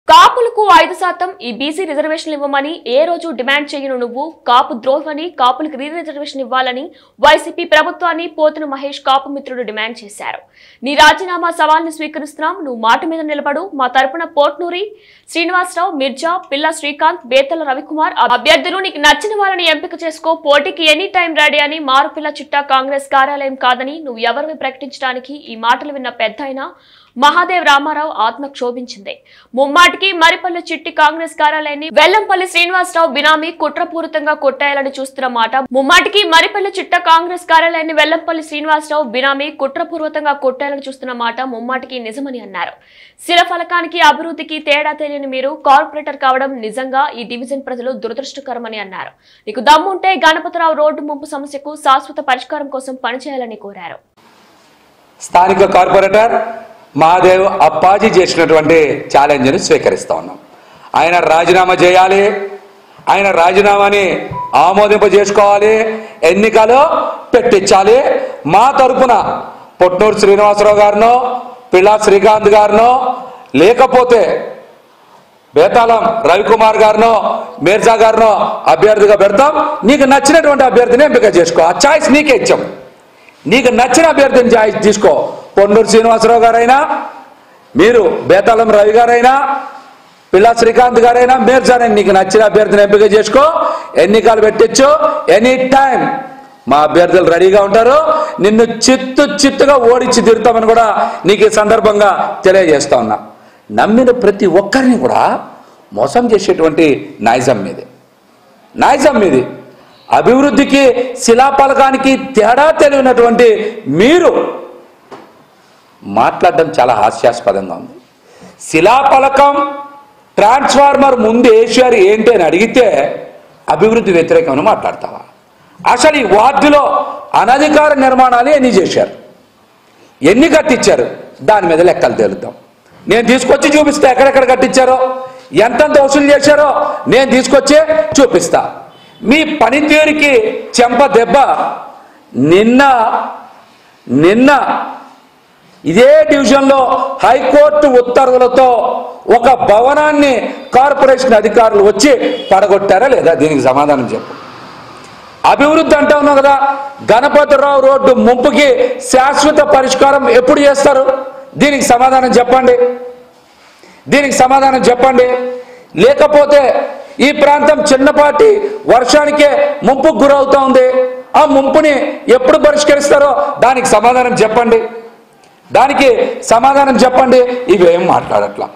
కాపులకు ఐదు శాతం ఈ బీసీ రిజర్వేషన్లు ఇవ్వమని ఏ రోజు డిమాండ్ చేయను నువ్వు కాపు ద్రోహమని కాపులకు రీ రిజర్వేషన్ ఇవ్వాలని వైసీపీ ప్రభుత్వాన్ని పోతును మహేష్ కాపు మిత్రుడు డిమాండ్ చేశారు నీ రాజీనామా సవాల్ని స్వీకరిస్తున్నాం నువ్వు మాట మీద నిలబడు మా తరపున పోట్నూరి శ్రీనివాసరావు మిర్జా పిల్ల శ్రీకాంత్ బేతల రవికుమార్ అభ్యర్థులు నీకు నచ్చిన వాళ్ళని ఎంపిక చేసుకో పోటీకి ఎనీ టైం రెడీ అని మారుపిల్ల చిట్టా కాంగ్రెస్ కార్యాలయం కాదని నువ్వు ఎవరిని ప్రకటించడానికి ఈ మాటలు విన్న పెద్ద మహాదేవ్ రామారావు ఆత్మ క్షోభించింది ముమ్మాటికి మరిపల్లి చిట్టి కాంగ్రెస్ కార్యాలయాన్ని వెల్లంపల్లి శ్రీనివాసరావు బినామీ కుట్రపూరితంగా కొట్టేయాలని చూస్తున్న మాట ముమ్మాటికి మరిపల్లి చిట్ట కాంగ్రెస్ కార్యాలయాన్ని వెల్లంపల్లి శ్రీనివాసరావు బినామీ కుట్రపూర్వకంగా కొట్టేయాలని చూస్తున్న మాట ముమ్మాటికి నిజమని అన్నారు శిలఫలకానికి అభివృద్ధికి తేడా తెలియని మీరు కార్పొరేటర్ కావడం నిజంగా ఈ డివిజన్ ప్రజలు దురదృష్టకరమని అన్నారు నీకు దమ్ముంటే గణపతిరావు రోడ్డు ముంపు సమస్యకు శాశ్వత పరిష్కారం కోసం పనిచేయాలని కోరారు స్థానిక కార్పొరేటర్ మహాదేవ్ అప్పాజీ చేసినటువంటి ఛాలెంజ్ని స్వీకరిస్తా ఉన్నాం ఆయన రాజీనామా చేయాలి ఆయన రాజీనామాని ఆమోదింపజేసుకోవాలి ఎన్నికలు పెట్టించాలి మా తరపున పొట్నూరు శ్రీనివాసరావు గారినో పిల్లా శ్రీకాంత్ గారినో లేకపోతే బేతాళం రవికుమార్ గారినో మీర్జా గారినో అభ్యర్థిగా పెడతాం నీకు నచ్చినటువంటి అభ్యర్థిని ఎంపిక చేసుకో ఆ ఛాయిస్ నీకే ఇచ్చాం నీకు నచ్చిన అభ్యర్థిని ఛాయిస్ తీసుకో పొన్నూరు శ్రీనివాసరావు గారైనా మీరు బేతాళం రవి గారైనా పిల్లా శ్రీకాంత్ గారైనా మీర్జానే నీకు నచ్చిన అభ్యర్థిని ఎంపిక చేసుకో ఎన్నికలు పెట్టించు ఎనీ టైం మా అభ్యర్థులు రెడీగా ఉంటారు నిన్ను చిత్తు చిత్తుగా ఓడించి తిరుతామని కూడా నీకు ఈ సందర్భంగా తెలియజేస్తా ఉన్నా నమ్మిన ప్రతి ఒక్కరిని కూడా మోసం చేసేటువంటి నైజం మీది నైజం మీది అభివృద్ధికి శిలాపలకానికి తేడా తెలియనటువంటి మీరు మాట్లాడడం చాలా హాస్యాస్పదంగా ఉంది శిలాపలకం ట్రాన్స్ఫార్మర్ ముందు వేసారు ఏంటి అని అడిగితే అభివృద్ధి వ్యతిరేకమని మాట్లాడతావా అసలు ఈ వార్డులో అనధికార నిర్మాణాలు ఎన్ని చేశారు ఎన్ని కట్టించారు దాని మీద లెక్కలు తేలుద్దాం నేను తీసుకొచ్చి చూపిస్తా ఎక్కడెక్కడ కట్టించారో ఎంతెంత వసూలు చేశారో నేను తీసుకొచ్చి చూపిస్తా మీ పనితీరుకి చెంప దెబ్బ నిన్న నిన్న ఇదే డివిజన్లో హైకోర్టు ఉత్తర్వులతో ఒక భవనాన్ని కార్పొరేషన్ అధికారులు వచ్చి పడగొట్టారా లేదా దీనికి సమాధానం చెప్పు అభివృద్ధి అంటా ఉన్నావు కదా గణపతిరావు రోడ్డు ముంపుకి శాశ్వత పరిష్కారం ఎప్పుడు చేస్తారు దీనికి సమాధానం చెప్పండి దీనికి సమాధానం చెప్పండి లేకపోతే ఈ ప్రాంతం చిన్నపాటి వర్షానికే ముంపుకు గురవుతా ఉంది ఆ ముంపుని ఎప్పుడు పరిష్కరిస్తారో దానికి సమాధానం చెప్పండి దానికి సమాధానం చెప్పండి ఇవేం మాట్లాడట్లా